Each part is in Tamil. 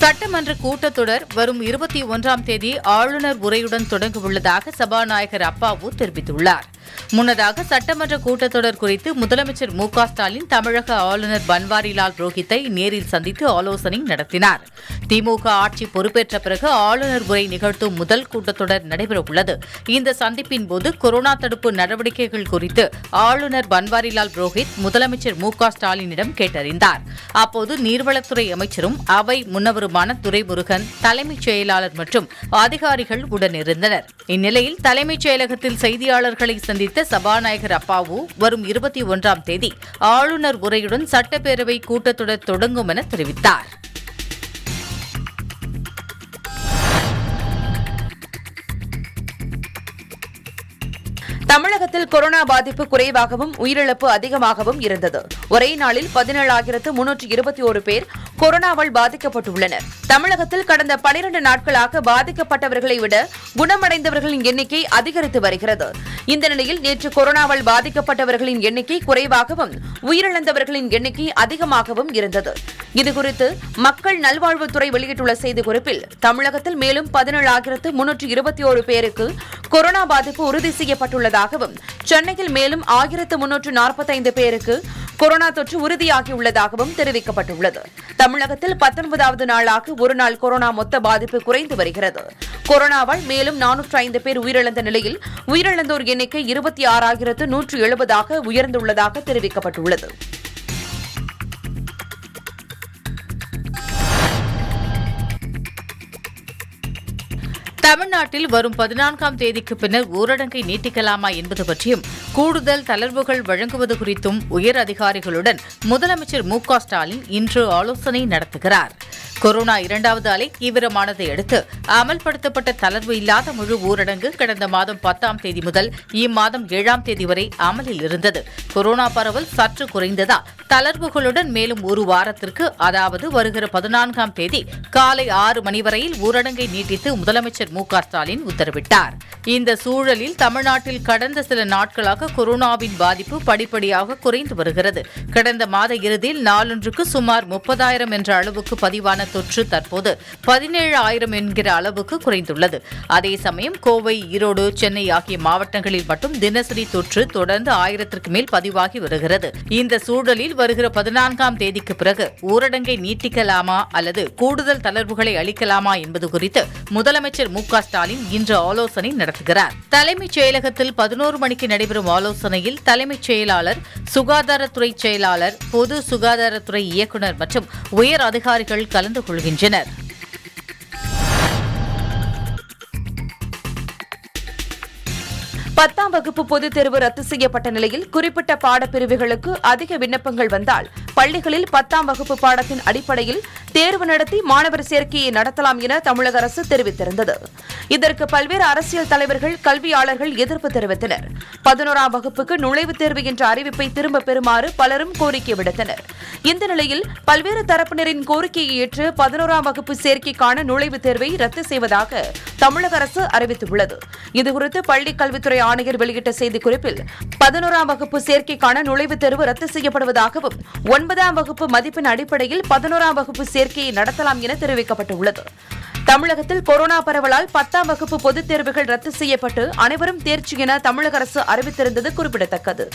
சட்டமன்ற கூட்டத்தொடர் வரும் இருபத்தி ஒன்றாம் தேதி ஆளுநர் உரையுடன் தொடங்கவுள்ளதாக சபாநாயகர் அப்பாவு தெரிவித்துள்ளார் முன்னதாக சட்டமன்ற கூட்டத்தொடர் குறித்து முதலமைச்சர் மு க ஸ்டாலின் தமிழக ஆளுநர் பன்வாரிலால் புரோஹித்தை நேரில் சந்தித்து ஆலோசனை நடத்தினார் திமுக ஆட்சி பொறுப்பேற்ற பிறகு ஆளுநர் உரை நிகழ்த்தும் முதல் கூட்டத்தொடர் நடைபெறவுள்ளது இந்த சந்திப்பின் போது கொரோனா தடுப்பு நடவடிக்கைகள் குறித்து ஆளுநர் பன்வாரிலால் புரோஹித் முதலமைச்சர் மு க ஸ்டாலினிடம் கேட்டறிந்தார் அப்போது நீர்வளத்துறை அமைச்சரும் அவை முன்னவருமான துரைமுருகன் தலைமைச் செயலாளர் மற்றும் அதிகாரிகள் உடனிருந்தனர் இந்நிலையில் தலைமைச் செயலகத்தில் செய்தியாளர்களை சந்தித்த சபாநாயகர் அப்பாவு வரும் இருபத்தி ஒன்றாம் தேதி ஆளுநர் உரையுடன் சட்டப்பேரவை கூட்டத்தொடர் தொடங்கும் என தெரிவித்தார் தமிழகத்தில் கொரோனா பாதிப்பு குறைவாகவும் உயிரிழப்பு அதிகமாகவும் இருந்தது ஒரே நாளில் பதினேழாயிரத்து முன்னூற்று இருபத்தி ஒரு பேர் கொரோனாவால் பாதிக்கப்பட்டுள்ளனர் தமிழகத்தில் கடந்த பனிரண்டு நாட்களாக பாதிக்கப்பட்டவர்களை விட குணமடைந்தவர்களின் எண்ணிக்கை அதிகரித்து வருகிறது இந்த நிலையில் நேற்று கொரோனாவால் பாதிக்கப்பட்டவர்களின் எண்ணிக்கை குறைவாகவும் உயிரிழந்தவர்களின் எண்ணிக்கை அதிகமாகவும் இருந்தது இதுகுறித்து மக்கள் நல்வாழ்வுத்துறை வெளியிட்டுள்ள செய்திக்குறிப்பில் தமிழகத்தில் மேலும் பதினேழாயிரத்து முன்னூற்று இருபத்தி ஒரு பேருக்கு கொரோனா பாதிப்பு உறுதி செய்யப்பட்டுள்ளதாகவும் சென்னையில் மேலும் ஆயிரத்து முன்னூற்று நாற்பத்தைந்து பேருக்கு கொரோனா தொற்று உறுதியாகியுள்ளதாகவும் தெரிவிக்கப்பட்டுள்ளது தமிழகத்தில் பத்தொன்பதாவது நாளாக ஒருநாள் கொரோனா மொத்த பாதிப்பு குறைந்து வருகிறது கொரோனாவால் மேலும் நானூற்று ஐந்து பேர் உயிரிழந்த நிலையில் உயிரிழந்தோர் எண்ணிக்கை இருபத்தி ஆறாயிரத்து நூற்று எழுபதாக உயர்ந்துள்ளதாக தெரிவிக்கப்பட்டுள்ளது தமிழ்நாட்டில் வரும் பதினான்காம் தேதிக்கு பின்னர் ஊரடங்கை நீட்டிக்கலாமா என்பது பற்றியும் கூடுதல் தளர்வுகள் வழங்குவது குறித்தும் உயர் அதிகாரிகளுடன் முதலமைச்சர் மு க ஸ்டாலின் இன்று ஆலோசனை நடத்துகிறார் கொரோனா இரண்டாவது அலை தீவிரமானதை அடுத்து அமல்படுத்தப்பட்ட தளர்வு இல்லாத முழு ஊரடங்கு கடந்த மாதம் பத்தாம் தேதி முதல் இம்மாதம் ஏழாம் தேதி வரை அமலில் இருந்தது கொரோனா பரவல் சற்று குறைந்ததால் தளர்வுகளுடன் மேலும் ஒரு வாரத்திற்கு அதாவது வருகிற பதினான்காம் தேதி காலை ஆறு மணி வரையில் ஊரடங்கை நீட்டித்து முதலமைச்சர் மு க ஸ்டாலின் உத்தரவிட்டார் இந்த சூழலில் தமிழ்நாட்டில் கடந்த சில நாட்களாக கொரோனாவின் பாதிப்பு படிப்படியாக குறைந்து வருகிறது கடந்த மாத இறுதியில் நாளொன்றுக்கு சுமார் முப்பதாயிரம் என்ற அளவுக்கு பதிவான தொற்று தற்போது பதினேழு ஆயிரம் என்கிற அளவுக்கு குறைந்துள்ளது அதே சமயம் கோவை ஈரோடு சென்னை ஆகிய மாவட்டங்களில் மட்டும் தினசரி தொற்று தொடர்ந்து ஆயிரத்திற்கு மேல் பதிவாகி வருகிறது இந்த சூழலில் வருகிற பதினான்காம் தேதிக்கு பிறகு ஊரடங்கை நீட்டிக்கலாமா அல்லது கூடுதல் தளர்வுகளை அளிக்கலாமா என்பது குறித்து முதலமைச்சர் மு க ஸ்டாலின் இன்று ஆலோசனை நடத்துகிறார் தலைமைச் செயலகத்தில் பதினோரு மணிக்கு நடைபெறும் ஆலோசனையில் தலைமைச் செயலாளர் சுகாதாரத்துறை செயலாளர் பொது சுகாதாரத்துறை இயக்குநர் மற்றும் உயர் அதிகாரிகள் கலந்து கொள்கின்றனர் பத்தாம் வகுப்பு பொதுத் தேர்வு ரத்து செய்யப்பட்ட நிலையில் குறிப்பிட்ட பாடப்பிரிவுகளுக்கு அதிக விண்ணப்பங்கள் வந்தால் பள்ளிகளில் பத்தாம் வகுப்பு பாடத்தின் அடிப்படையில் தேர்வு நடத்தி மாணவர் சேர்க்கையை நடத்தலாம் என தமிழக அரசு தெரிவித்திருந்தது இதற்கு பல்வேறு அரசியல் தலைவர்கள் கல்வியாளர்கள் எதிர்ப்பு தெரிவித்தனர் பதினோராம் வகுப்புக்கு நுழைவுத் தேர்வு என்ற அறிவிப்பை திரும்பப் பெறுமாறு பலரும் கோரிக்கை விடுத்தனர் இந்த நிலையில் பல்வேறு தரப்பினரின் கோரிக்கையை ஏற்று பதினோராம் வகுப்பு சேர்க்கைக்கான நுழைவுத் தேர்வை ரத்து செய்வதாக தமிழக அரசு அறிவித்துள்ளது இதுகுறித்து பள்ளிக் கல்வித்துறை ஆணையர் வெளியிட்ட செய்திக்குறிப்பில் பதினோராம் வகுப்பு சேர்க்கைக்கான நுழைவுத் தேர்வு ரத்து செய்யப்படுவதாகவும் ஒன்பதாம் வகுப்பு மதிப்பெண் அடிப்படையில் பதினோராம் வகுப்பு சேர்க்கையை நடத்தலாம் என தெரிவிக்கப்பட்டுள்ளது தமிழகத்தில் கொரோனா பரவலால் பத்தாம் வகுப்பு பொதுத் தேர்வுகள் ரத்து செய்யப்பட்டு அனைவரும் தேர்ச்சி என தமிழக அரசு அறிவித்திருந்தது குறிப்பிடத்தக்கது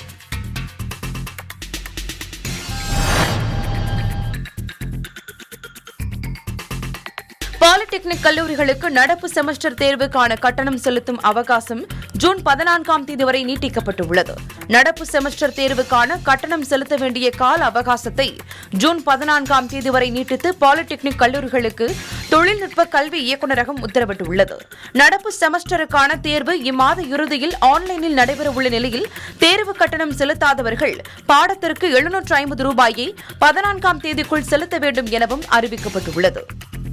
பாலிடெக்னிக் கல்லூரிகளுக்கு நடப்பு செமஸ்டர் தேர்வுக்கான கட்டணம் செலுத்தும் அவகாசம் ஜூன் பதினான்காம் தேதி வரை நீட்டிக்கப்பட்டுள்ளது நடப்பு செமஸ்டர் தேர்வுக்கான கட்டணம் செலுத்த வேண்டிய கால அவகாசத்தை ஜூன் பதினான்காம் தேதி வரை நீட்டித்து பாலிடெக்னிக் கல்லூரிகளுக்கு தொழில்நுட்ப கல்வி இயக்குநரகம் உத்தரவிட்டுள்ளது நடப்பு செமஸ்டருக்கான தேர்வு இம்மாத இறுதியில் ஆன்லைனில் நடைபெறவுள்ள நிலையில் தேர்வு கட்டணம் செலுத்தாதவர்கள் பாடத்திற்கு எழுநூற்று ஐம்பது ரூபாயை பதினான்காம் தேதிக்குள் செலுத்த வேண்டும் எனவும் அறிவிக்கப்பட்டுள்ளது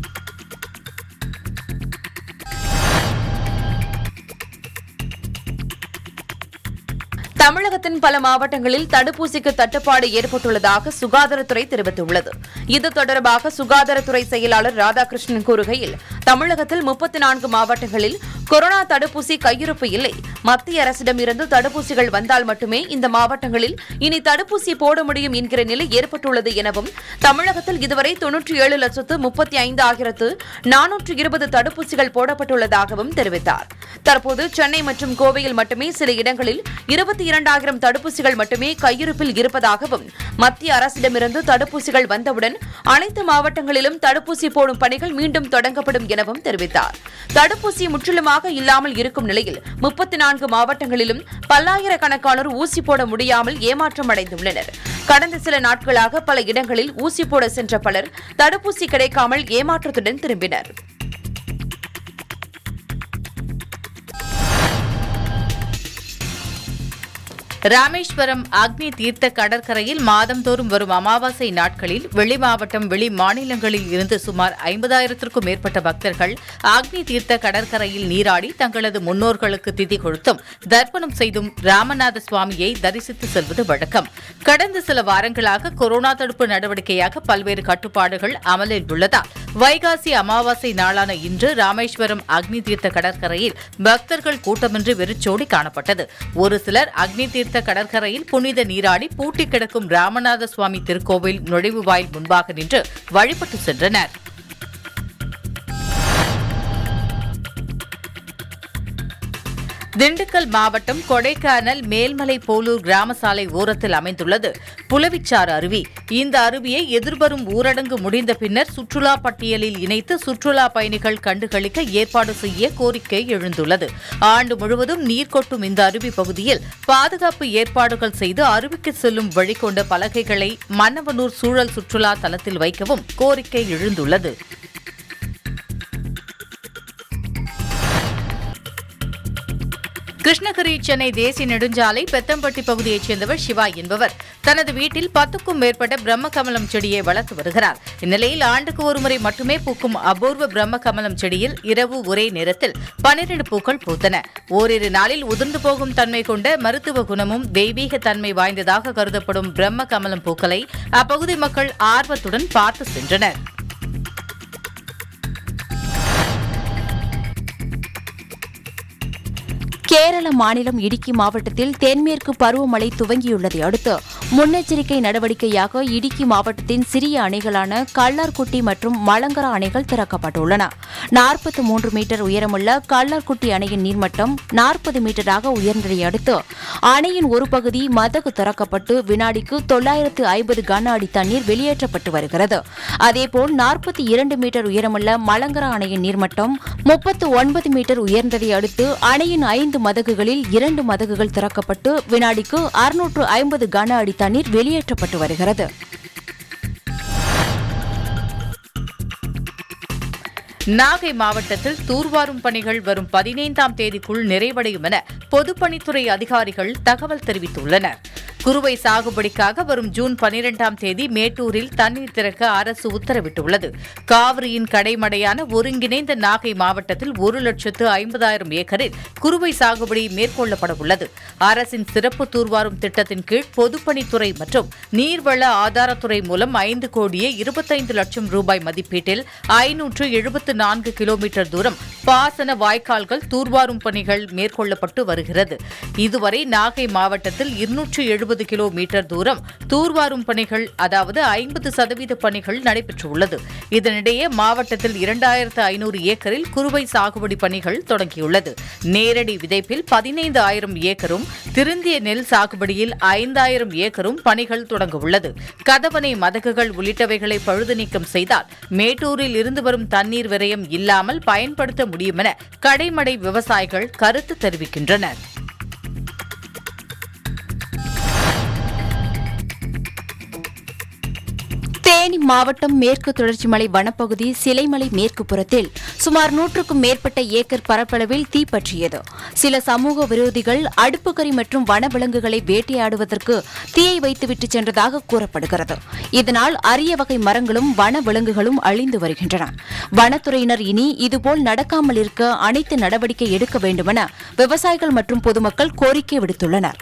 தமிழகத்தின் பல மாவட்டங்களில் தடுப்பூசிக்கு தட்டுப்பாடு ஏற்பட்டுள்ளதாக சுகாதாரத்துறை தெரிவித்துள்ளது இது தொடர்பாக சுகாதாரத்துறை செயலாளர் ராதாகிருஷ்ணன் கூறுகையில் தமிழகத்தில் முப்பத்தி நான்கு மாவட்டங்களில் கொரோனா தடுப்பூசி கையிருப்பு இல்லை மத்திய அரசிடமிருந்து தடுப்பூசிகள் வந்தால் மட்டுமே இந்த மாவட்டங்களில் இனி தடுப்பூசி போட முடியும் என்கிற நிலை ஏற்பட்டுள்ளது எனவும் தமிழகத்தில் இதுவரை தொன்னூற்றி ஏழு லட்சத்து முப்பத்தி ஐந்து ஆயிரத்து நானூற்று இருபது தடுப்பூசிகள் போடப்பட்டுள்ளதாகவும் தெரிவித்தார் தற்போது சென்னை மற்றும் கோவையில் மட்டுமே சில இடங்களில் இருபத்தி இரண்டாயிரம் தடுப்பூசிகள் மட்டுமே கையிருப்பில் இருப்பதாகவும் மத்திய அரசிடமிருந்து தடுப்பூசிகள் வந்தவுடன் அனைத்து மாவட்டங்களிலும் தடுப்பூசி போடும் பணிகள் மீண்டும் தொடங்கப்படும் எனவும் தெரிவித்தார் தடுப்பூசி முற்றிலுமாக இல்லாமல் இருக்கும் நிலையில் முப்பத்தி நான்கு மாவட்டங்களிலும் பல்லாயிரக்கணக்கானோர் ஊசி போட முடியாமல் ஏமாற்றம் அடைந்துள்ளனர் கடந்த சில நாட்களாக பல இடங்களில் ஊசி போட சென்ற பலர் தடுப்பூசி கிடைக்காமல் ஏமாற்றத்துடன் திரும்பினர் ராமேஸ்வரம் அக்னி தீர்த்த கடற்கரையில் மாதந்தோறும் வரும் அமாவாசை நாட்களில் வெளி மாவட்டம் வெளி மாநிலங்களில் இருந்து சுமார் ஐம்பதாயிரத்திற்கும் மேற்பட்ட பக்தர்கள் அக்னி தீர்த்த கடற்கரையில் நீராடி தங்களது முன்னோர்களுக்கு திதி கொடுத்தும் தர்ப்பணம் செய்தும் ராமநாத சுவாமியை தரிசித்து செல்வது வழக்கம் கடந்த சில வாரங்களாக கொரோனா தடுப்பு நடவடிக்கையாக பல்வேறு கட்டுப்பாடுகள் அமலில் உள்ளதால் வைகாசி அமாவாசை நாளான இன்று ராமேஸ்வரம் அக்னி தீர்த்த கடற்கரையில் பக்தர்கள் கூட்டமின்றி வெறிச்சோடி காணப்பட்டது ஒரு சிலர் அக்னி தீர்த்த கடற்கரையில் புனித நீராடி பூட்டி கிடக்கும் ராமநாத சுவாமி திருக்கோவில் நுழைவு வாயில் முன்பாக நின்று வழிபட்டு சென்றனர் திண்டுக்கல் மாவட்டம் கொடைக்கானல் மேல்மலை போலூர் கிராம சாலை ஓரத்தில் அமைந்துள்ளது புலவிச்சாறு அருவி இந்த அருவியை எதிர்வரும் ஊரடங்கு முடிந்த பின்னர் சுற்றுலா பட்டியலில் இணைத்து சுற்றுலா பயணிகள் கண்டுகளிக்க ஏற்பாடு செய்ய கோரிக்கை எழுந்துள்ளது ஆண்டு முழுவதும் நீர் கொட்டும் இந்த அருவி பகுதியில் பாதுகாப்பு ஏற்பாடுகள் செய்து அருவிக்கு செல்லும் வழி கொண்ட பலகைகளை மன்னவனூர் சூழல் சுற்றுலா தலத்தில் வைக்கவும் கோரிக்கை எழுந்துள்ளது கிருஷ்ணகிரி சென்னை தேசிய நெடுஞ்சாலை பெத்தம்பட்டி பகுதியைச் சேர்ந்தவர் சிவா என்பவர் தனது வீட்டில் பத்துக்கும் மேற்பட்ட பிரம்ம கமலம் செடியை வளர்த்து வருகிறார் இந்நிலையில் ஆண்டுக்கு ஒருமுறை மட்டுமே பூக்கும் அபூர்வ பிரம்ம கமலம் செடியில் இரவு ஒரே நேரத்தில் பனிரெண்டு பூக்கள் பூத்தன ஓரிரு நாளில் உதிர்ந்து போகும் தன்மை கொண்ட மருத்துவ குணமும் தெய்வீக தன்மை வாய்ந்ததாக கருதப்படும் பிரம்ம கமலம் பூக்களை அப்பகுதி மக்கள் ஆர்வத்துடன் பார்த்து சென்றனர் கேரள மாநிலம் இடுக்கி மாவட்டத்தில் தென்மேற்கு பருவமழை துவங்கியுள்ளதை அடுத்து முன்னெச்சரிக்கை நடவடிக்கையாக இடுக்கி மாவட்டத்தின் சிறிய அணைகளான கல்லார்குட்டி மற்றும் மலங்கரா அணைகள் திறக்கப்பட்டுள்ளன நாற்பத்தி மூன்று மீட்டர் உயரமுள்ள கல்லார்குட்டி அணையின் நீர்மட்டம் நாற்பது மீட்டராக உயர்ந்ததை அடுத்து அணையின் ஒரு பகுதி மதகு திறக்கப்பட்டு வினாடிக்கு தொள்ளாயிரத்து ஐம்பது கன அடி தண்ணீர் வெளியேற்றப்பட்டு வருகிறது அதேபோல் நாற்பத்தி இரண்டு மீட்டர் உயரமுள்ள மலங்கரா அணையின் நீர்மட்டம் முப்பத்து ஒன்பது மீட்டர் உயர்ந்ததை அடுத்து அணையின் ஐந்து மதகுகளில் இரண்டு மதகுகள் திறக்கப்பட்டு வினாடிக்கு அறுநூற்று ஐம்பது கன அடி தண்ணீர் வெளியேற்றப்பட்டு வருகிறது நாகை மாவட்டத்தில் தூர்வாரும் பணிகள் வரும் பதினைந்தாம் தேதிக்குள் நிறைவடையும் என பொதுப்பணித்துறை அதிகாரிகள் தகவல் தெரிவித்துள்ளனர் குறுவை சாகுபடிக்காக வரும் ஜூன் பனிரெண்டாம் தேதி மேட்டூரில் தண்ணீர் திறக்க அரசு உத்தரவிட்டுள்ளது காவிரியின் கடைமடையான ஒருங்கிணைந்த நாகை மாவட்டத்தில் ஒரு லட்சத்து ஐம்பதாயிரம் ஏக்கரில் குறுவை சாகுபடி மேற்கொள்ளப்பட உள்ளது அரசின் சிறப்பு தூர்வாரும் திட்டத்தின் கீழ் பொதுப்பணித்துறை மற்றும் நீர்வள ஆதாரத்துறை மூலம் ஐந்து கோடியே இருபத்தைந்து லட்சம் ரூபாய் மதிப்பீட்டில் ஐநூற்று எழுபத்து நான்கு கிலோமீட்டர் தூரம் பாசன வாய்க்கால்கள் தூர்வாரும் பணிகள் மேற்கொள்ளப்பட்டு வருகிறது இதுவரை நாகை மாவட்டத்தில் இருநூற்று எழுபது கிலோமீட்டர் தூரம் தூர்வாரும் பணிகள் அதாவது ஐம்பது சதவீத பணிகள் நடைபெற்றுள்ளது இதனிடையே மாவட்டத்தில் இரண்டாயிரத்து ஐநூறு ஏக்கரில் குறுவை சாகுபடி பணிகள் தொடங்கியுள்ளது நேரடி விதைப்பில் பதினைந்து ஆயிரம் ஏக்கரும் திருந்திய நெல் சாகுபடியில் ஐந்தாயிரம் ஏக்கரும் பணிகள் தொடங்க உள்ளது கதவணை மதகுகள் உள்ளிட்டவைகளை பழுது நீக்கம் செய்தால் மேட்டூரில் இருந்து வரும் தண்ணீர் விரயம் இல்லாமல் பயன்படுத்த முடியும் என கடைமடை விவசாயிகள் கருத்து தெரிவிக்கின்றனர் தேனி மாவட்டம் மேற்கு தொடர்ச்சி மலை வனப்பகுதி சிலைமலை மேற்கு புறத்தில் சுமார் நூற்றுக்கும் மேற்பட்ட ஏக்கர் பரப்பளவில் தீப்பற்றியது சில சமூக விரோதிகள் அடுப்புக்கறி மற்றும் வனவிலங்குகளை வேட்டையாடுவதற்கு தீயை வைத்துவிட்டு சென்றதாக கூறப்படுகிறது இதனால் அரிய வகை மரங்களும் வனவிலங்குகளும் அழிந்து வருகின்றன வனத்துறையினர் இனி இதுபோல் நடக்காமல் இருக்க அனைத்து நடவடிக்கை எடுக்க வேண்டுமென விவசாயிகள் மற்றும் பொதுமக்கள் கோரிக்கை விடுத்துள்ளனர்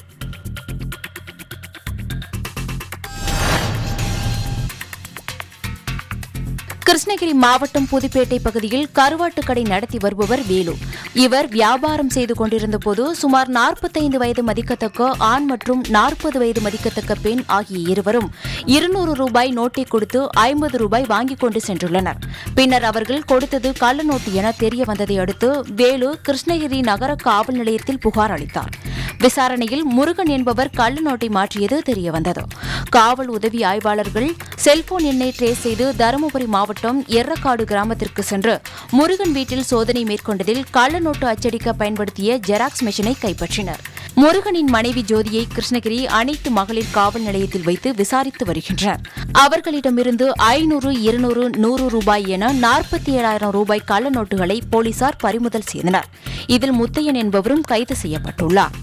கிருஷ்ணகிரி மாவட்டம் புதுப்பேட்டை பகுதியில் கருவாட்டுக்கடை நடத்தி வருபவர் வேலு இவர் வியாபாரம் செய்து கொண்டிருந்த போது சுமார் நாற்பத்தைந்து வயது மதிக்கத்தக்க ஆண் மற்றும் நாற்பது வயது மதிக்கத்தக்க பெண் ஆகிய இருவரும் இருநூறு ரூபாய் நோட்டை கொடுத்து ஐம்பது ரூபாய் வாங்கிக் கொண்டு சென்றுள்ளனர் பின்னர் அவர்கள் கொடுத்தது கள்ள நோட்டு என தெரிய வந்ததை அடுத்து வேலு கிருஷ்ணகிரி நகர காவல் நிலையத்தில் புகார் அளித்தார் விசாரணையில் முருகன் என்பவர் கள்ள நோட்டை மாற்றியது தெரியவந்தது காவல் உதவி ஆய்வாளர்கள் செல்போன் எண்ணை ட்ரேஸ் செய்து தருமபுரி மாவட்டம் எர்ரக்காடு கிராமத்திற்கு சென்று முருகன் வீட்டில் சோதனை மேற்கொண்டதில் கள்ள நோட்டு அச்சடிக்க பயன்படுத்திய ஜெராக்ஸ் மெஷினை கைப்பற்றினர் முருகனின் மனைவி ஜோதியை கிருஷ்ணகிரி அனைத்து மகளிர் காவல் நிலையத்தில் வைத்து விசாரித்து வருகின்றனர் அவர்களிடமிருந்து ஐநூறு இருநூறு நூறு ரூபாய் என நாற்பத்தி ஏழாயிரம் ரூபாய் கள்ள நோட்டுகளை போலீசார் பறிமுதல் செய்தனர் இதில் முத்தையன் என்பவரும் கைது செய்யப்பட்டுள்ளார்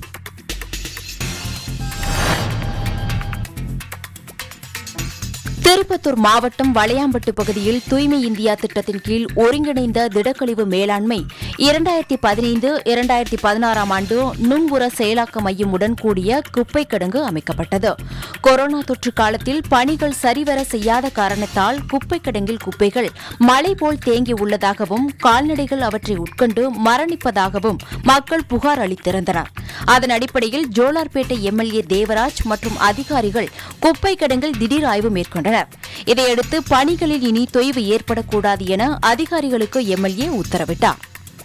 திருப்பத்தூர் மாவட்டம் வளையாம்பட்டு பகுதியில் தூய்மை இந்தியா திட்டத்தின் கீழ் ஒருங்கிணைந்த திடக்கழிவு மேலாண்மை இரண்டாயிரத்தி பதினைந்து இரண்டாயிரத்தி பதினாறாம் ஆண்டு நுண்புற செயலாக்க மையமுடன் கூடிய குப்பை கிடங்கு அமைக்கப்பட்டது கொரோனா தொற்று காலத்தில் பணிகள் சரிவர செய்யாத காரணத்தால் குப்பை கிடங்கில் குப்பைகள் மழை போல் தேங்கி உள்ளதாகவும் கால்நடைகள் அவற்றை உட்கொண்டு மரணிப்பதாகவும் மக்கள் புகார் அளித்திருந்தனர் அதன் அடிப்படையில் ஜோலார்பேட்டை எம்எல்ஏ தேவராஜ் மற்றும் அதிகாரிகள் குப்பை கிடங்கில் திடீர் ஆய்வு மேற்கொண்டனர் இதையடுத்து பணிகளில் இனி தொய்வு ஏற்படக்கூடாது என அதிகாரிகளுக்கு எம்எல்ஏ உத்தரவிட்டார்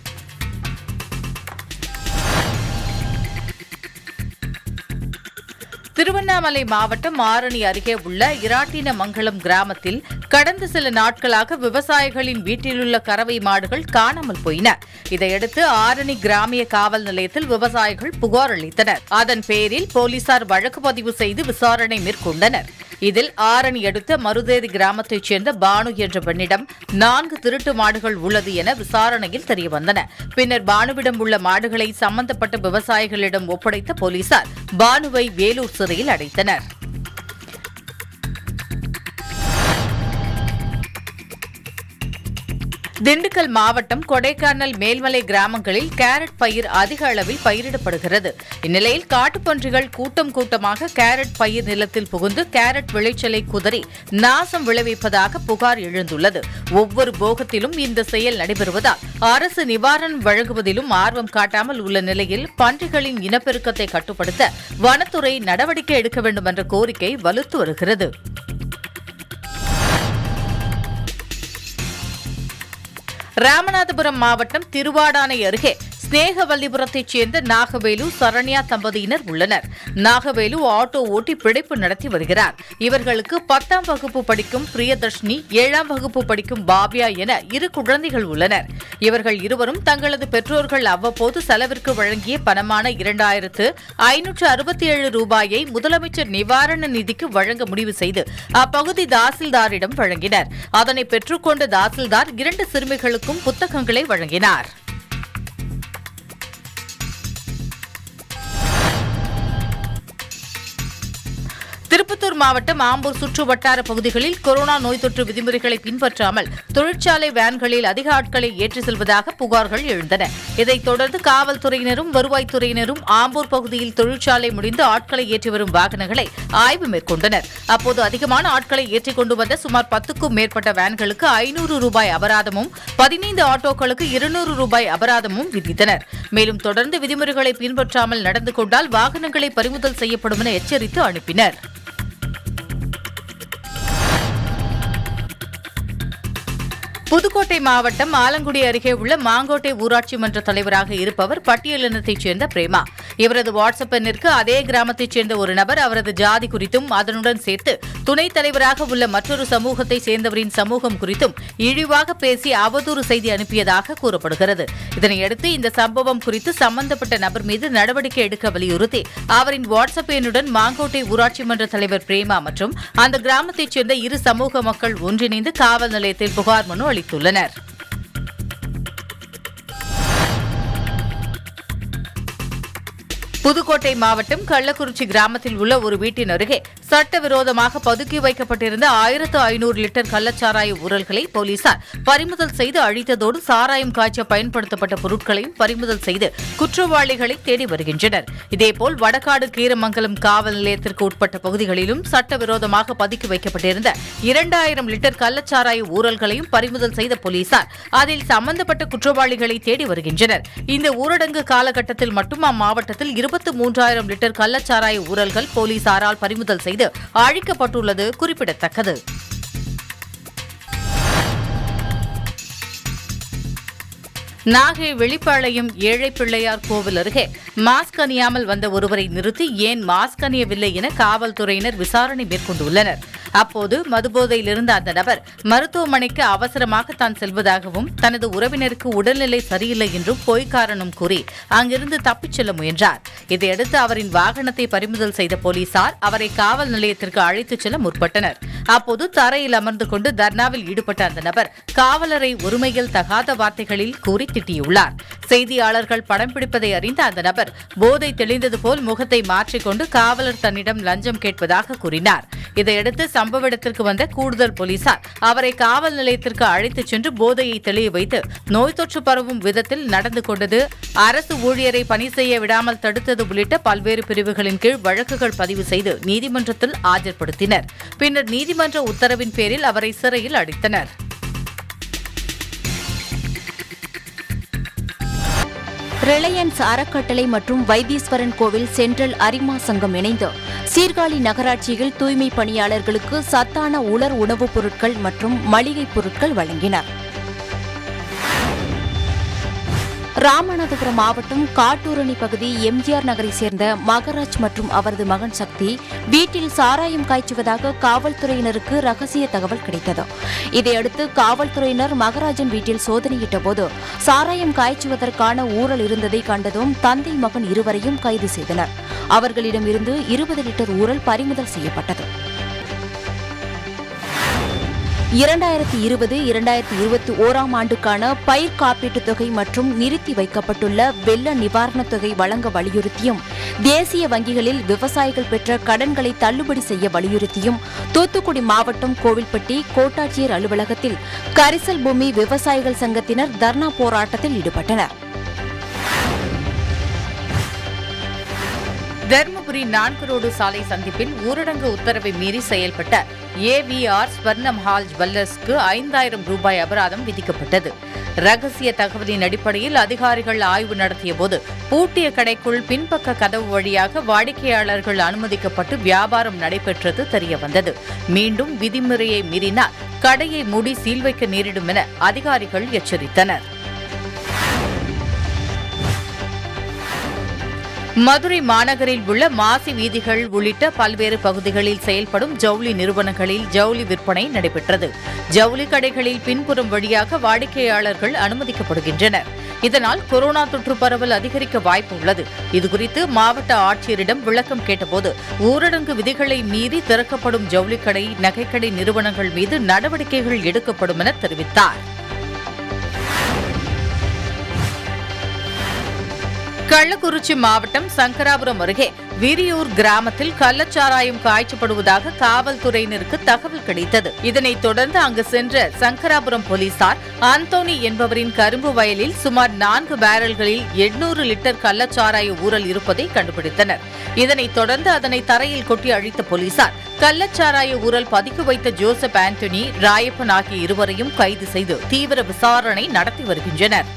திருவண்ணாமலை மாவட்டம் ஆரணி அருகே உள்ள இராட்டினமங்கலம் கிராமத்தில் கடந்த சில நாட்களாக விவசாயிகளின் வீட்டிலுள்ள கறவை மாடுகள் காணாமல் போயின இதையடுத்து ஆரணி கிராமிய காவல் நிலையத்தில் விவசாயிகள் புகார் அளித்தனர் அதன் பேரில் போலீசார் வழக்கு பதிவு செய்து விசாரணை மேற்கொண்டனர் இதில் ஆரணி அடுத்த மருதேரி கிராமத்தைச் சேர்ந்த பானு என்ற பெண்ணிடம் நான்கு திருட்டு மாடுகள் உள்ளது என விசாரணையில் தெரியவந்தன பின்னர் பானுவிடம் உள்ள மாடுகளை சம்பந்தப்பட்ட விவசாயிகளிடம் ஒப்படைத்த போலீசார் பானுவை வேலூர் சிறையில் அடைத்தனர் திண்டுக்கல் மாவட்டம் கொடைக்கானல் மேல்மலை கிராமங்களில் கேரட் பயிர் அதிக அளவில் பயிரிடப்படுகிறது இந்நிலையில் காட்டுப்பன்றிகள் கூட்டம் கூட்டமாக கேரட் பயிர் நிலத்தில் புகுந்து கேரட் விளைச்சலை குதறி நாசம் விளைவிப்பதாக புகார் எழுந்துள்ளது ஒவ்வொரு போகத்திலும் இந்த செயல் நடைபெறுவதால் அரசு நிவாரணம் வழங்குவதிலும் ஆர்வம் காட்டாமல் உள்ள நிலையில் பன்றிகளின் இனப்பெருக்கத்தை கட்டுப்படுத்த வனத்துறை நடவடிக்கை எடுக்க வேண்டும் என்ற கோரிக்கை வலுத்து வருகிறது ராமநாதபுரம் மாவட்டம் திருவாடானை அருகே ஸ்நேகவல்லிபுரத்தைச் சேர்ந்த நாகவேலு சரண்யா தம்பதியினர் உள்ளனர் நாகவேலு ஆட்டோ ஓட்டி பிழைப்பு நடத்தி வருகிறார் இவர்களுக்கு பத்தாம் வகுப்பு படிக்கும் பிரியதர்ஷினி ஏழாம் வகுப்பு படிக்கும் பாவ்யா என இரு குழந்தைகள் உள்ளனர் இவர்கள் இருவரும் தங்களது பெற்றோர்கள் அவ்வப்போது செலவிற்கு வழங்கிய பணமான இரண்டாயிரத்து ஐநூற்று அறுபத்தி ஏழு ரூபாயை முதலமைச்சர் நிவாரண நிதிக்கு வழங்க முடிவு செய்து அப்பகுதி தாசில்தாரிடம் வழங்கினர் அதனை பெற்றுக்கொண்ட தாசில்தார் இரண்டு சிறுமிகளுக்கும் புத்தகங்களை வழங்கினார் திருப்பத்தூர் மாவட்டம் ஆம்பூர் சுற்று வட்டார பகுதிகளில் கொரோனா நோய் தொற்று விதிமுறைகளை பின்பற்றாமல் தொழிற்சாலை வேன்களில் அதிக ஆட்களை ஏற்றி செல்வதாக புகார்கள் எழுந்தன இதைத் தொடர்ந்து காவல்துறையினரும் வருவாய்த்துறையினரும் ஆம்பூர் பகுதியில் தொழிற்சாலை முடிந்து ஆட்களை ஏற்றி வரும் வாகனங்களை ஆய்வு மேற்கொண்டனர் அப்போது அதிகமான ஆட்களை ஏற்றிக் கொண்டு வந்த சுமார் பத்துக்கும் மேற்பட்ட வேன்களுக்கு ஐநூறு ரூபாய் அபராதமும் பதினைந்து ஆட்டோக்களுக்கு இருநூறு ரூபாய் அபராதமும் விதித்தனர் மேலும் தொடர்ந்து விதிமுறைகளை பின்பற்றாமல் நடந்து கொண்டால் வாகனங்களை பறிமுதல் செய்யப்படும் என எச்சரித்து அனுப்பினர் புதுக்கோட்டை மாவட்டம் ஆலங்குடி அருகே உள்ள மாங்கோட்டை ஊராட்சி மன்ற தலைவராக இருப்பவர் பட்டியலினத்தைச் சேர்ந்த பிரேமா இவரது வாட்ஸ்அப் எண்ணிற்கு அதே கிராமத்தைச் சேர்ந்த ஒரு நபர் அவரது ஜாதி குறித்தும் அதனுடன் சேர்த்து துணைத் தலைவராக உள்ள மற்றொரு சமூகத்தைச் சேர்ந்தவரின் சமூகம் குறித்தும் இழிவாக பேசி அவதூறு செய்தி அனுப்பியதாக கூறப்படுகிறது இதனையடுத்து இந்த சம்பவம் குறித்து சம்பந்தப்பட்ட நபர் மீது நடவடிக்கை எடுக்க வலியுறுத்தி அவரின் வாட்ஸ்அப் எண்ணுடன் மாங்கோட்டை ஊராட்சி மன்ற தலைவர் பிரேமா மற்றும் அந்த கிராமத்தைச் சேர்ந்த இரு சமூக மக்கள் ஒன்றிணைந்து காவல் நிலையத்தில் புகார் மனு அளித்துள்ளனர் புதுக்கோட்டை மாவட்டம் கள்ளக்குறிச்சி கிராமத்தில் உள்ள ஒரு வீட்டின் அருகே சட்டவிரோதமாக பதுக்கி வைக்கப்பட்டிருந்த ஆயிரத்து ஐநூறு லிட்டர் கள்ளச்சாராய ஊரல்களை போலீசார் பறிமுதல் செய்து அழித்ததோடு சாராயம் காய்ச்ச பயன்படுத்தப்பட்ட பொருட்களையும் பறிமுதல் செய்து குற்றவாளிகளை தேடி வருகின்றனர் இதேபோல் வடகாடு கீரமங்கலம் காவல் நிலையத்திற்கு உட்பட்ட பகுதிகளிலும் சட்டவிரோதமாக பதுக்கி வைக்கப்பட்டிருந்த இரண்டாயிரம் லிட்டர் கள்ளச்சாராய ஊரல்களையும் பறிமுதல் செய்த போலீசார் அதில் சம்பந்தப்பட்ட குற்றவாளிகளை தேடி வருகின்றனர் இந்த ஊரடங்கு காலகட்டத்தில் மட்டும் அம்மாவட்டத்தில் இருபத்தி மூன்றாயிரம் லிட்டர் கள்ளச்சாராய ஊரல்கள் போலீசாரால் பறிமுதல் செய்து அழிக்கப்பட்டுள்ளது குறிப்பிடத்தக்கது நாகை வெளிப்பாளையம் ஏழை பிள்ளையார் கோவில் அருகே மாஸ்க் அணியாமல் வந்த ஒருவரை நிறுத்தி ஏன் மாஸ்க் அணியவில்லை என காவல்துறையினர் விசாரணை மேற்கொண்டுள்ளனர் அப்போது மதுபோதையில் இருந்த அந்த நபர் மருத்துவமனைக்கு அவசரமாக தான் செல்வதாகவும் தனது உறவினருக்கு உடல்நிலை சரியில்லை என்றும் பொய் காரணம் கூறி அங்கிருந்து தப்பிச் செல்ல முயன்றார் இதையடுத்து அவரின் வாகனத்தை பறிமுதல் செய்த போலீசார் அவரை காவல் நிலையத்திற்கு அழைத்துச் செல்ல முற்பட்டனர் அப்போது தரையில் அமர்ந்து கொண்டு தர்ணாவில் ஈடுபட்ட அந்த நபர் காவலரை ஒருமையில் தகாத வார்த்தைகளில் கூறி திட்டியுள்ளார் செய்தியாளர்கள் படம் பிடிப்பதை அறிந்த அந்த நபர் போதை தெளிந்தது போல் முகத்தை மாற்றிக்கொண்டு காவலர் தன்னிடம் லஞ்சம் கேட்பதாக கூறினார் இதையடுத்து சம்பவ இடத்திற்கு வந்த கூடுதல் போலீசார் அவரை காவல் நிலையத்திற்கு அழைத்துச் சென்று போதையை தெளிய வைத்து நோய் தொற்று பரவும் விதத்தில் நடந்து கொண்டது அரசு ஊழியரை பணி செய்ய விடாமல் தடுத்தது உள்ளிட்ட பல்வேறு பிரிவுகளின் கீழ் வழக்குகள் பதிவு செய்து நீதிமன்றத்தில் ஆஜர்படுத்தினர் பின்னர் நீதிமன்ற உத்தரவின் பேரில் அவரை சிறையில் அடைத்தனர் ரிலையன்ஸ் அறக்கட்டளை மற்றும் வைத்தீஸ்வரன் கோவில் சென்ட்ரல் அரிமா சங்கம் இணைந்து சீர்காழி நகராட்சியில் தூய்மை பணியாளர்களுக்கு சத்தான உலர் உணவுப் பொருட்கள் மற்றும் மளிகைப் பொருட்கள் வழங்கினர் ராமநாதபுரம் மாவட்டம் காட்டூரணி பகுதி எம்ஜிஆர் நகரை சேர்ந்த மகராஜ் மற்றும் அவரது மகன் சக்தி வீட்டில் சாராயம் காய்ச்சுவதாக காவல்துறையினருக்கு ரகசிய தகவல் கிடைத்தது இதையடுத்து காவல்துறையினர் மகராஜன் வீட்டில் சோதனையிட்ட போது சாராயம் காய்ச்சுவதற்கான ஊழல் இருந்ததை கண்டதும் தந்தை மகன் இருவரையும் கைது செய்தனர் அவர்களிடமிருந்து இருபது லிட்டர் ஊழல் பறிமுதல் செய்யப்பட்டது இரண்டாயிரத்தி இருபது இரண்டாயிரத்தி இருபத்தி ஓராம் ஆண்டுக்கான பயிர் காப்பீட்டுத் தொகை மற்றும் நிறுத்தி வைக்கப்பட்டுள்ள வெள்ள நிவாரணத் தொகை வழங்க வலியுறுத்தியும் தேசிய வங்கிகளில் விவசாயிகள் பெற்ற கடன்களை தள்ளுபடி செய்ய வலியுறுத்தியும் தூத்துக்குடி மாவட்டம் கோவில்பட்டி கோட்டாட்சியர் அலுவலகத்தில் கரிசல் பூமி விவசாயிகள் சங்கத்தினர் தர்ணா போராட்டத்தில் ஈடுபட்டனர் தருமபுரி நான்கு ரோடு சாலை சந்திப்பில் ஊரடங்கு உத்தரவை மீறி செயல்பட்ட ஏவிஆர் ஸ்வர்ணம் ஹால் ஜுவல்லர்ஸ்க்கு ஐந்தாயிரம் ரூபாய் அபராதம் விதிக்கப்பட்டது ரகசிய தகவலின் அடிப்படையில் அதிகாரிகள் ஆய்வு நடத்தியபோது பூட்டிய கடைக்குள் பின்பக்க கதவு வழியாக வாடிக்கையாளர்கள் அனுமதிக்கப்பட்டு வியாபாரம் நடைபெற்றது தெரியவந்தது மீண்டும் விதிமுறையை மீறினால் கடையை மூடி சீல் வைக்க நேரிடும் என அதிகாரிகள் எச்சரித்தனர் மதுரை மாநகரில் உள்ள மாசி வீதிகள் உள்ளிட்ட பல்வேறு பகுதிகளில் செயல்படும் ஜவுளி நிறுவனங்களில் ஜவுளி விற்பனை நடைபெற்றது ஜவுளி கடைகளில் பின்புறம் வழியாக வாடிக்கையாளர்கள் அனுமதிக்கப்படுகின்றனர் இதனால் கொரோனா தொற்று பரவல் அதிகரிக்க வாய்ப்பு உள்ளது இதுகுறித்து மாவட்ட ஆட்சியரிடம் விளக்கம் கேட்டபோது ஊரடங்கு விதிகளை மீறி திறக்கப்படும் ஜவுளிக்கடை நகைக்கடை நிறுவனங்கள் மீது நடவடிக்கைகள் எடுக்கப்படும் என தெரிவித்தார் கள்ளக்குறிச்சி மாவட்டம் சங்கராபுரம் அருகே விரியூர் கிராமத்தில் கள்ளச்சாராயம் காய்ச்சப்படுவதாக காவல்துறையினருக்கு தகவல் கிடைத்தது இதனைத் தொடர்ந்து அங்கு சென்ற சங்கராபுரம் போலீசார் அந்தோனி என்பவரின் கரும்பு வயலில் சுமார் நான்கு பேரல்களில் எண்ணூறு லிட்டர் கள்ளச்சாராய ஊறல் இருப்பதை கண்டுபிடித்தனர் இதனைத் தொடர்ந்து அதனை தரையில் கொட்டி அழித்த போலீசார் கள்ளச்சாராய ஊரல் பதுக்கி வைத்த ஜோசப் ஆண்டனி ராயப்பன் ஆகிய இருவரையும் கைது செய்து தீவிர விசாரணை நடத்தி வருகின்றனர்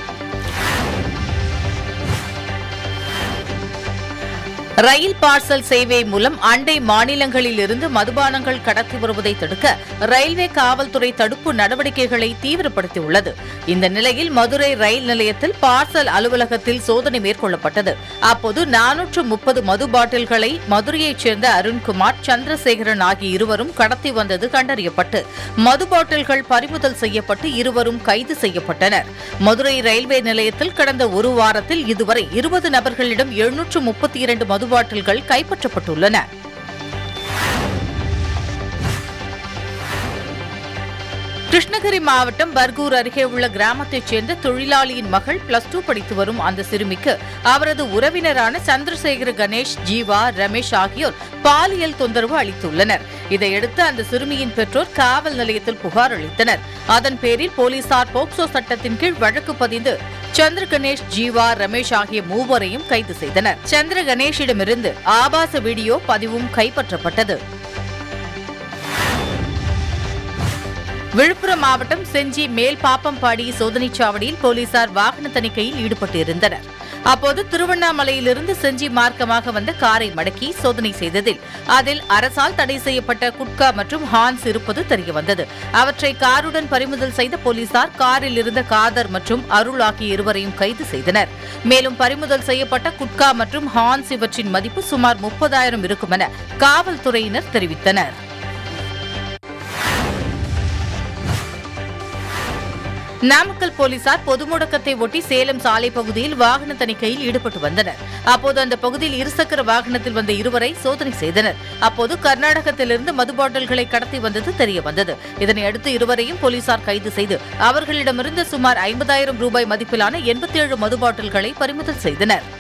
ரயில் பார்சல் சேவை மூலம் அண்டை மாநிலங்களில் இருந்து மதுபானங்கள் கடத்தி வருவதை தடுக்க ரயில்வே காவல்துறை தடுப்பு நடவடிக்கைகளை தீவிரப்படுத்தியுள்ளது இந்த நிலையில் மதுரை ரயில் நிலையத்தில் பார்சல் அலுவலகத்தில் சோதனை மேற்கொள்ளப்பட்டது அப்போது நானூற்று முப்பது மது பாட்டில்களை மதுரையைச் சேர்ந்த அருண்குமார் சந்திரசேகரன் ஆகிய இருவரும் கடத்தி வந்தது கண்டறியப்பட்டு மது பாட்டில்கள் பறிமுதல் செய்யப்பட்டு இருவரும் கைது செய்யப்பட்டனர் மதுரை ரயில்வே நிலையத்தில் கடந்த ஒரு வாரத்தில் இதுவரை இருபது நபர்களிடம் எழுநூற்று முப்பத்தி இரண்டு மது பாட்டில்கள் கைப்பற்றப்பட்டுள்ளன கிருஷ்ணகிரி மாவட்டம் பர்கூர் அருகே உள்ள கிராமத்தைச் சேர்ந்த தொழிலாளியின் மகள் பிளஸ் டூ படித்து வரும் அந்த சிறுமிக்கு அவரது உறவினரான சந்திரசேகர கணேஷ் ஜீவா ரமேஷ் ஆகியோர் பாலியல் தொந்தரவு அளித்துள்ளனர் இதையடுத்து அந்த சிறுமியின் பெற்றோர் காவல் நிலையத்தில் புகார் அளித்தனர் அதன் பேரில் போலீசார் போக்சோ சட்டத்தின் கீழ் வழக்கு பதிந்து சந்திர கணேஷ் ஜீவா ரமேஷ் ஆகிய மூவரையும் கைது செய்தனர் சந்திர கணேஷிடமிருந்து ஆபாச வீடியோ பதிவும் கைப்பற்றப்பட்டது விழுப்புரம் மாவட்டம் செஞ்சி மேல் பாப்பம்பாடி சோதனைச் சாவடியில் போலீசார் வாகன தணிக்கையில் ஈடுபட்டிருந்தனர் அப்போது திருவண்ணாமலையிலிருந்து செஞ்சி மார்க்கமாக வந்த காரை மடக்கி சோதனை செய்ததில் அதில் அரசால் தடை செய்யப்பட்ட குட்கா மற்றும் ஹான்ஸ் இருப்பது தெரியவந்தது அவற்றை காருடன் பறிமுதல் செய்த போலீசார் காரில் இருந்த காதர் மற்றும் அருள் ஆகிய இருவரையும் கைது செய்தனர் மேலும் பறிமுதல் செய்யப்பட்ட குட்கா மற்றும் ஹான்ஸ் இவற்றின் மதிப்பு சுமார் முப்பதாயிரம் இருக்கும் என காவல்துறையினர் தெரிவித்தனர் நாமக்கல் போலீசார் பொது முடக்கத்தை ஒட்டி சேலம் சாலை பகுதியில் வாகன தணிக்கையில் ஈடுபட்டு வந்தனர் அப்போது அந்த பகுதியில் இருசக்கர வாகனத்தில் வந்த இருவரை சோதனை செய்தனர் அப்போது கர்நாடகத்திலிருந்து மது பாட்டில்களை கடத்தி வந்தது தெரிய வந்தது இதனையடுத்து இருவரையும் போலீசார் கைது செய்து அவர்களிடமிருந்து சுமார் ஐம்பதாயிரம் ரூபாய் மதிப்பிலான எண்பத்தேழு மது பாட்டில்களை பறிமுதல் செய்தனர்